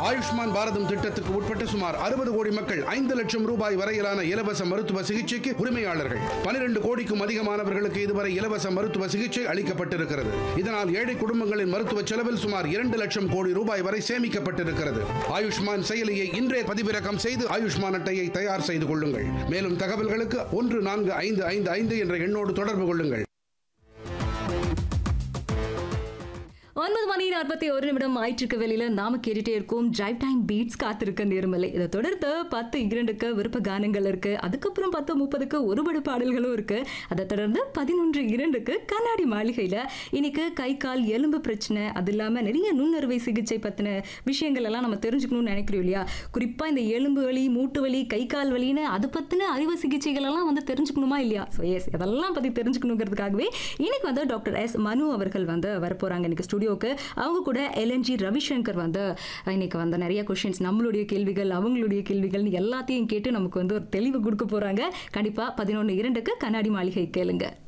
ஆயுஷ்மான் பாரதம் திட்டத்துக்கு உட்பட்ட சுமார் அறுபது கோடி மக்கள் ஐந்து லட்சம் ரூபாய் வரையிலான இலவச மருத்துவ சிகிச்சைக்கு உரிமையாளர்கள் பனிரெண்டு கோடிக்கும் அதிகமானவர்களுக்கு இதுவரை இலவச மருத்துவ சிகிச்சை அளிக்கப்பட்டிருக்கிறது இதனால் ஏழை குடும்பங்களின் மருத்துவ செலவில் சுமார் இரண்டு லட்சம் கோடி ரூபாய் வரை சேமிக்கப்பட்டிருக்கிறது ஆயுஷ்மான் செயலியை இன்றே பதிவிறக்கம் செய்து ஆயுஷ்மான் அட்டையை தயார் செய்து கொள்ளுங்கள் மேலும் தகவல்களுக்கு ஒன்று நான்கு ஐந்து ஐந்து ஐந்து என்ற எண்ணோடு தொடர்பு கொள்ளுங்கள் ஒன்பது மணி நாற்பத்தி ஒரு நிமிடம் ஆயிற்றுக்கு வெளியில நாம கேட்டுட்டே இருக்கோம் டிரைவ் டைம் பீட்ஸ் காத்திருக்க நேர்மலை இதை தொடர்ந்து பத்து இரண்டுக்கு விருப்ப கானங்கள் இருக்கு அதுக்கப்புறம் பத்து முப்பதுக்கு ஒருபடு பாடல்களும் இருக்கு அதை தொடர்ந்து பதினொன்று இரண்டுக்கு கண்ணாடி மாளிகையில இன்னைக்கு கை கால் எலும்பு பிரச்சனை அது இல்லாம நிறைய நுண்ணறுவை சிகிச்சை பத்தின விஷயங்கள் எல்லாம் நம்ம தெரிஞ்சுக்கணும்னு நினைக்கிறோம் இல்லையா குறிப்பா இந்த எலும்பு வலி மூட்டு வலி கை கால் வலின்னு அதை பத்தின அறிவு சிகிச்சைகள் எல்லாம் வந்து தெரிஞ்சுக்கணுமா இல்லையா ஸோ எஸ் இதெல்லாம் பத்தி தெரிஞ்சுக்கணுங்கிறதுக்காகவே இன்னைக்கு வந்து டாக்டர் எஸ் மனு அவர்கள் வந்து வரப்போறாங்க இன்னைக்கு ஸ்டுடியோக்கு அவங்க கூட எல்என்ஜி ரவிசங்கர் வந்து இன்னைக்கு வந்து நிறைய கொஷின்ஸ் நம்மளுடைய கேள்விகள் அவங்களுடைய கேள்விகள் எல்லாத்தையும் கேட்டு நமக்கு வந்து ஒரு தெளிவு கொடுக்க போறாங்க கண்டிப்பா பதினொன்று இரண்டுக்கு கண்ணாடி மாளிகை கேளுங்க